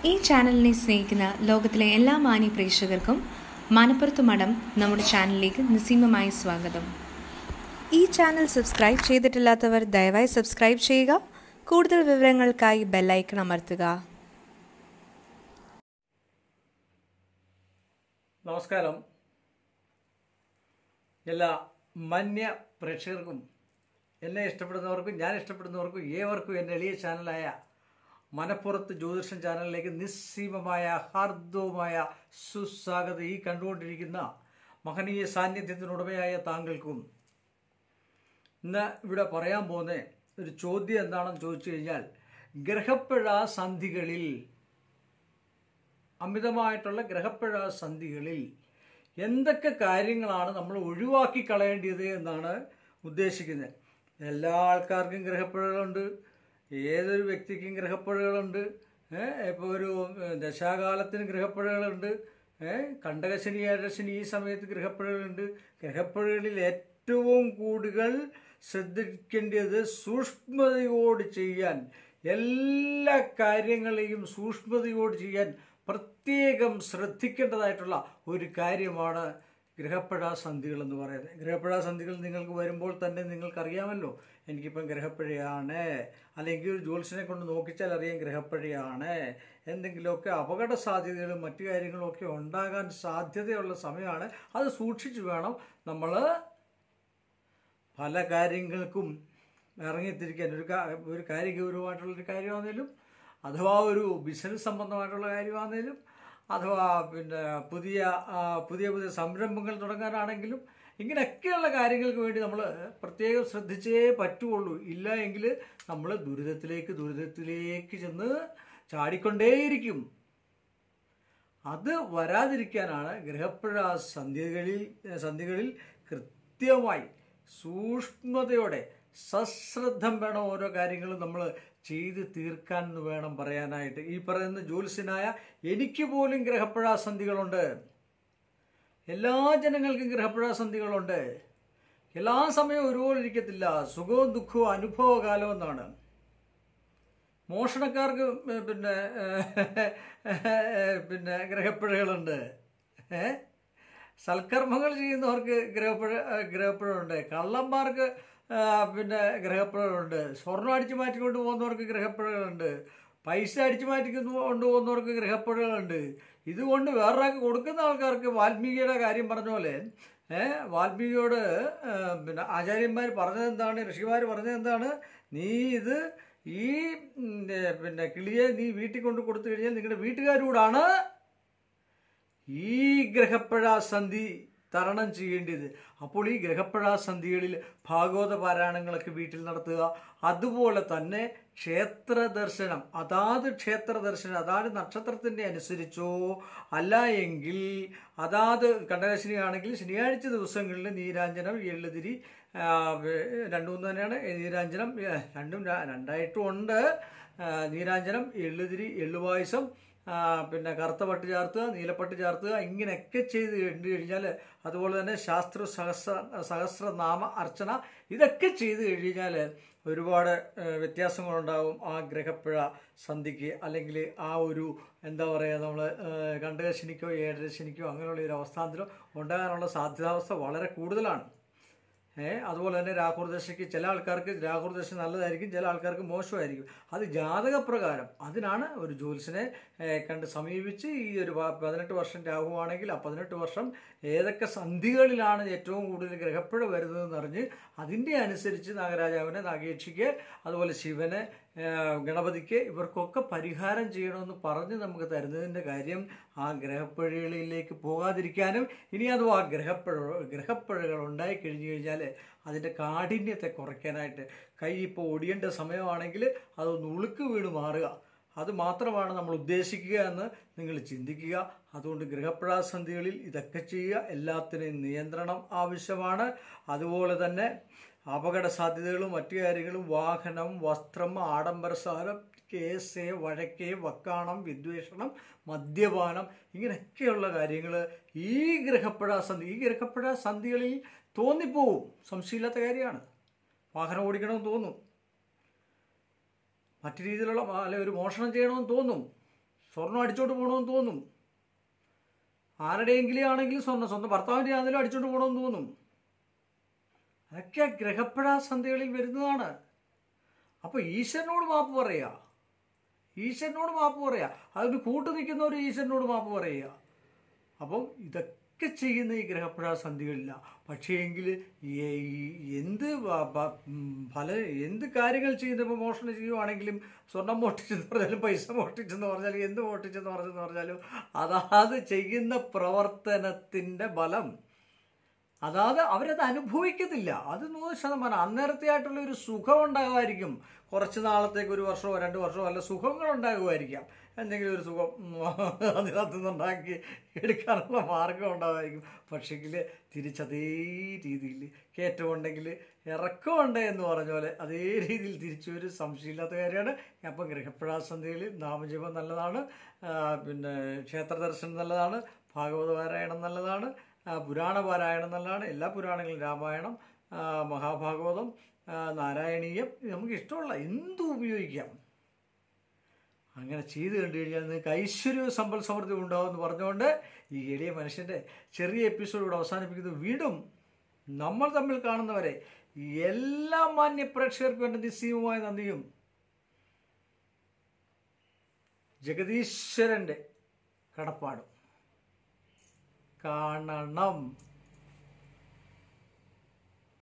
ഈ ചാനലിനെ സ്നേഹിക്കുന്ന ലോകത്തിലെ എല്ലാ മാന്യ പ്രേക്ഷകർക്കും മനപ്പുറത്ത് മഠം നമ്മുടെ ചാനലിലേക്ക് നിസ്സീമമായി സ്വാഗതം ഈ ചാനൽ സബ്സ്ക്രൈബ് ചെയ്തിട്ടില്ലാത്തവർ ദയവായി സബ്സ്ക്രൈബ് ചെയ്യുക കൂടുതൽ വിവരങ്ങൾക്കായി ബെല്ലൈക്കൺ അമർത്തുക നമസ്കാരം എല്ലാ മാന്യ പ്രേക്ഷകർക്കും എന്നെ ഇഷ്ടപ്പെടുന്നവർക്കും ഞാൻ ഇഷ്ടപ്പെടുന്നവർക്കും ഏവർക്കും എൻ്റെ എളിയ ചാനലായ മനപ്പുറത്ത് ജ്യോതിഷം ചാനലിലേക്ക് നിസ്സീമമായ ഹാർദവുമായ സുസ്വാഗതം ഈ കണ്ടുകൊണ്ടിരിക്കുന്ന മഹനീയ സാന്നിധ്യത്തിനുടമയായ താങ്കൾക്കും ഇന്ന് ഇവിടെ പറയാൻ പോകുന്ന ഒരു ചോദ്യം എന്താണെന്ന് ചോദിച്ചു കഴിഞ്ഞാൽ ഗ്രഹപ്പിഴ സന്ധികളിൽ അമിതമായിട്ടുള്ള ഗ്രഹപ്പിഴ സന്ധികളിൽ എന്തൊക്കെ കാര്യങ്ങളാണ് നമ്മൾ ഒഴിവാക്കി കളയേണ്ടത് എന്നാണ് ഉദ്ദേശിക്കുന്നത് എല്ലാ ആൾക്കാർക്കും ഗ്രഹപ്പിഴകളുണ്ട് ഏതൊരു വ്യക്തിക്കും ഗ്രഹപ്പിഴകളുണ്ട് ഇപ്പോൾ ഒരു ഏഹ്, ദശാകാലത്തിന് ഗ്രഹപ്പിഴകളുണ്ട് ഏഹ്, കണ്ടകശനി ഏഴശനി ഈ സമയത്ത് ഗ്രഹപ്പിഴകളുണ്ട് ഗ്രഹപ്പിഴകളിൽ ഏറ്റവും കൂടുതൽ ശ്രദ്ധിക്കേണ്ടത് സൂക്ഷ്മതയോട് ചെയ്യാൻ എല്ലാ കാര്യങ്ങളെയും സൂക്ഷ്മതയോട് ചെയ്യാൻ പ്രത്യേകം ശ്രദ്ധിക്കേണ്ടതായിട്ടുള്ള ഒരു കാര്യമാണ് ഗ്രഹപ്പിഴ സന്ധികൾ എന്ന് പറയുന്നത് ഗ്രഹപ്പിഴ സന്ധികൾ നിങ്ങൾക്ക് വരുമ്പോൾ തന്നെ നിങ്ങൾക്കറിയാമല്ലോ എനിക്കിപ്പം ഗ്രഹപ്പിഴയാണ് അല്ലെങ്കിൽ ഒരു ജ്യോത്സ്യനെ കൊണ്ട് നോക്കിച്ചാൽ അറിയാം ഗ്രഹപ്പിഴയാണ് എന്തെങ്കിലുമൊക്കെ അപകട സാധ്യതകളും മറ്റു കാര്യങ്ങളും ഒക്കെ ഉണ്ടാകാൻ സാധ്യതയുള്ള സമയമാണ് അത് സൂക്ഷിച്ചു വേണം നമ്മൾ പല കാര്യങ്ങൾക്കും ഇറങ്ങിത്തിരിക്കാൻ ഒരു കാ- ഒരു കാര്യഗൗരവമായിട്ടുള്ളൊരു കാര്യമാണെങ്കിലും അഥവാ ഒരു ബിസിനസ് സംബന്ധമായിട്ടുള്ള കാര്യമാണെങ്കിലും അഥവാ പിന്നെ പുതിയ ആ, പുതിയ പുതിയ സംരംഭങ്ങൾ തുടങ്ങാനാണെങ്കിലും ഇങ്ങനെയൊക്കെയുള്ള കാര്യങ്ങൾക്ക് വേണ്ടി നമ്മൾ പ്രത്യേകം ശ്രദ്ധിച്ചേ പറ്റുള്ളൂ ഇല്ല എങ്കിൽ നമ്മൾ ദുരിതത്തിലേക്ക് ദുരിതത്തിലേക്ക് ചെന്ന് ചാടിക്കൊണ്ടേയിരിക്കും അത് വരാതിരിക്കാനാണ് ഗ്രഹപ്പിഴ സന്ധ്യകളിൽ സന്ധികളിൽ കൃത്യമായി സൂക്ഷ്മതയോടെ സശ്രദ്ധം വേണം ഓരോ കാര്യങ്ങളും നമ്മൾ ചെയ്ത് തീർക്കാൻ എന്ന് വേണം പറയാനായിട്ട് ഈ പറയുന്ന ജ്യോത്സ്യനായ എനിക്ക് പോലും ഗ്രഹപ്പിഴ സന്ധികളുണ്ട് എല്ലാ ജനങ്ങൾക്കും ഗ്രഹപ്പിഴ സന്ധികളുണ്ട് എല്ലാ സമയവും ഒരുപോലെ ഇരിക്കത്തില്ല സുഖവും ദുഃഖവും അനുഭവകാലം എന്നാണ് മോഷണക്കാർക്ക് പിന്നെ പിന്നെ ഗ്രഹപ്പിഴകളുണ്ട് ഏ സൽക്കർമ്മങ്ങൾ ചെയ്യുന്നവർക്ക് ഗ്രഹപ്പിഴ ഗ്രഹപ്പിഴയുണ്ട് കള്ളന്മാർക്ക് ആ, പിന്നെ ഗ്രഹപ്പിഴകളുണ്ട് സ്വർണ്ണം അടിച്ചു മാറ്റിക്കൊണ്ട് പോകുന്നവർക്ക് ഗ്രഹപ്പിഴകളുണ്ട് പൈസ അടിച്ചു മാറ്റി കൊണ്ടുപോകുന്നവർക്ക് ഗ്രഹപ്പിഴകളുണ്ട് ഇതുകൊണ്ട് വേറൊരാൾക്ക് കൊടുക്കുന്ന ആൾക്കാർക്ക് വാൽമീകിയുടെ കാര്യം പറഞ്ഞ പോലെ ഏഹ് വാൽമീകിയോട് ആ, പിന്നെ ആചാര്യന്മാർ പറഞ്ഞത് എന്താണ് ഋഷിമാർ പറഞ്ഞത് എന്താണ് നീ ഇത് ഈ ഉം, ഏ, പിന്നെ കിളിയെ നീ വീട്ടിൽ കൊണ്ട് കൊടുത്തു കഴിഞ്ഞാൽ നിങ്ങളുടെ വീട്ടുകാരോടാണ് ഈ ഗ്രഹപ്പഴ സന്ധി തരണം ചെയ്യേണ്ടത് അപ്പോൾ ഈ ഗ്രഹപ്പഴ സന്ധികളിൽ ഭാഗവത പാരായണങ്ങളൊക്കെ വീട്ടിൽ നടത്തുക അതുപോലെ തന്നെ ക്ഷേത്ര ദർശനം അതാത് ക്ഷേത്ര ദർശനം അതാത് നക്ഷത്രത്തിൻ്റെ അനുസരിച്ചോ അല്ല എങ്കിൽ അതാത് കണ്ടകശനി ആണെങ്കിൽ ശനിയാഴ്ച ദിവസങ്ങളിൽ നീരാഞ്ജനം എള്ളുതിരി ആ, വേ- രണ്ടു മൂന്ന് തന്നെയാണ് നീരാഞ്ജനം ഏ, രണ്ടും ര- രണ്ടായിട്ടും ഉണ്ട് ആ, നീരാഞ്ജനം എള്ളുതിരി എള്ളുപായസം ആ, പിന്നെ കറുത്ത പട്ട് ചേർത്തുക നീലപ്പട്ട് ചേർത്തുക ഇങ്ങനെയൊക്കെ ചെയ്ത് കണ്ടു കഴിഞ്ഞാൽ അതുപോലെ തന്നെ ശാസ്ത്ര സഹസ്ര സഹസ്രനാമ അർച്ചന ഇതൊക്കെ ചെയ്ത് കഴിഞ്ഞാൽ ഒരുപാട് ഏ, വ്യത്യാസങ്ങളുണ്ടാവും ആ ഗ്രഹപ്പിഴ സന്ധിക്ക് അല്ലെങ്കിൽ ആ ഒരു എന്താ പറയുക നമ്മൾ കണ്ടകശനിക്കോ ഏഴരശനിക്കോ അങ്ങനെയുള്ള ഒരു അവസ്ഥാന്തരം ഉണ്ടാകാനുള്ള സാധ്യതാവസ്ഥ വളരെ കൂടുതലാണ് ഏ അതുപോലെ തന്നെ രാഹുർദശയ്ക്ക് ചില ആൾക്കാർക്ക് രാഹുർദശ നല്ലതായിരിക്കും ചില ആൾക്കാർക്ക് മോശമായിരിക്കും അത് ജാതകപ്രകാരം അതിനാണ് ഒരു ജ്യോത്സ്യനെ ഏ, കണ്ട് സമീപിച്ച് ഈ ഒരു പ- പതിനെട്ട് വർഷം രാഹുവാണെങ്കിൽ ആ പതിനെട്ട് വർഷം ഏതൊക്കെ സന്ധികളിലാണ് ഏറ്റവും കൂടുതൽ ഗ്രഹപ്പിഴ വരുന്നതെന്ന് അറിഞ്ഞ് അതിൻ്റെ അനുസരിച്ച് നാഗരാജാവിനെ നാഗേക്ഷിക്ക് അതുപോലെ ശിവന് ഏ, ഗണപതിക്ക് ഇവർക്കൊക്കെ പരിഹാരം ചെയ്യണമെന്ന് പറഞ്ഞ് നമുക്ക് തരുന്നതിൻ്റെ കാര്യം ആ ഗ്രഹപ്പിഴകളിലേക്ക് പോകാതിരിക്കാനും ഇനി അഥവാ ഗ്രഹപ്പിഴ ഗ്രഹപ്പിഴകൾ ഉണ്ടായി കഴിഞ്ഞു കഴിഞ്ഞാൽ അതിൻ്റെ കാഠിന്യത്തെ കുറയ്ക്കാനായിട്ട് കൈ ഇപ്പോൾ ഒടിയേണ്ട സമയമാണെങ്കിൽ അതൊന്ന് ഉളുക്ക് വീണ് മാറുക അത് മാത്രമാണ് നമ്മൾ ഉദ്ദേശിക്കുക എന്ന് നിങ്ങൾ ചിന്തിക്കുക അതുകൊണ്ട് ഗ്രഹപ്രാസന്ധികളിൽ ഇതൊക്കെ ചെയ്യുക എല്ലാത്തിനെയും നിയന്ത്രണം ആവശ്യമാണ് അതുപോലെ തന്നെ അപകട സാധ്യതകളും മറ്റു കാര്യങ്ങളും വാഹനം വസ്ത്രം ആഡംബര സാധനം കേസ് വഴക്ക് വക്കാണം വിദ്വേഷണം മദ്യപാനം ഇങ്ങനെയൊക്കെയുള്ള കാര്യങ്ങൾ ഈ ഗ്രഹപ്പഴ സന്ധി ഈ ഗ്രഹപ്പഴ സന്ധികളിൽ തോന്നിപ്പോവും സംശയമില്ലാത്ത കാര്യമാണ് വാഹനം ഓടിക്കണമെന്ന് തോന്നും മറ്റു രീതിയിലുള്ള അല്ലെ ഒരു മോഷണം ചെയ്യണമെന്ന് തോന്നും സ്വർണം അടിച്ചോണ്ട് പോകണമെന്ന് തോന്നും ആരുടെയെങ്കിലും ആണെങ്കിലും സ്വർണ്ണം സ്വന്തം ഭർത്താവിൻ്റെ ആണെങ്കിലും അടിച്ചോണ്ട് പോകണമെന്ന് തോന്നും അതൊക്കെ ഗ്രഹപ്പഴ സന്ധ്യകളിൽ വരുന്നതാണ് അപ്പോൾ ഈശ്വരനോട് മാപ്പ് പറയുക ഈശ്വരനോട് മാപ്പ് പറയുക അതിന് കൂട്ടു നിൽക്കുന്നവർ ഈശ്വരനോട് മാപ്പ് പറയുക അപ്പം ഇതൊക്കെ ചെയ്യുന്ന ഈ ഗ്രഹപ്പുഴ സന്ധികളില്ല പക്ഷേ എങ്കിൽ എന്ത് വ- വ- ഉം, പല എന്ത് കാര്യങ്ങൾ ചെയ്യുന്ന ഇപ്പോൾ മോഷണം ചെയ്യുവാണെങ്കിലും സ്വർണം മോഷ്ടിച്ചെന്ന് പറഞ്ഞാലും പൈസ മോഷ്ടിച്ചെന്ന് പറഞ്ഞാലും എന്ത് മോഷ്ടിച്ചെന്ന് പറഞ്ഞെന്ന് പറഞ്ഞാലും അതാത് ചെയ്യുന്ന പ്രവർത്തനത്തിൻ്റെ ബലം അതായത് അവരത് അനുഭവിക്കത്തില്ല അത് നൂറ് ശതമാനം അന്നേരത്തെ ആയിട്ടുള്ള ഒരു സുഖം ഉണ്ടാകുമായിരിക്കും കുറച്ച് നാളത്തേക്ക് ഒരു വർഷമോ രണ്ട് വർഷമോ അല്ല സുഖങ്ങൾ ഉണ്ടാകുമായിരിക്കാം എന്തെങ്കിലും ഒരു സുഖം ഉം, അതിനകത്ത് നിന്നുണ്ടാക്കി എടുക്കാനുള്ള മാർഗം ഉണ്ടാകുമായിരിക്കും പക്ഷെങ്കിൽ തിരിച്ചതേ രീതിയിൽ കയറ്റമുണ്ടെങ്കിൽ ഇറക്കമുണ്ട് എന്ന് പറഞ്ഞ പോലെ അതേ രീതിയിൽ തിരിച്ചു ഒരു സംശയമില്ലാത്ത കാര്യമാണ് അപ്പം ഗൃഹപ്രവാസന്ധികൾ നാമജപം നല്ലതാണ് ആ, പിന്നെ ക്ഷേത്ര ദർശനം നല്ലതാണ് ഭാഗവത പാരായണം നല്ലതാണ് ആ, പുരാണ പാരായണം നല്ലതാണ് എല്ലാ പുരാണങ്ങളും രാമായണം ആ, മഹാഭാഗവതം ആ, നാരായണീയം ഇത് നമുക്ക് ഇഷ്ടമുള്ള എന്തും ഉപയോഗിക്കാം അങ്ങനെ ചെയ്തു കണ്ടു കഴിഞ്ഞാൽ നിങ്ങൾക്ക് ഐശ്വര്യവും സമ്പൽ സമൃദ്ധി ഉണ്ടാവും എന്ന് പറഞ്ഞുകൊണ്ട് ഈ എളിയ മനുഷ്യൻ്റെ ചെറിയ എപ്പിസോഡ് ഇവിടെ അവസാനിപ്പിക്കുന്നത് വീണ്ടും നമ്മൾ തമ്മിൽ കാണുന്നവരെ എല്ലാ മാന്യ പ്രേക്ഷകർക്കും എൻ്റെ നിസ്സീമമായ നന്ദിയും ജഗദീശ്വരൻ്റെ കടപ്പാടും കാണണം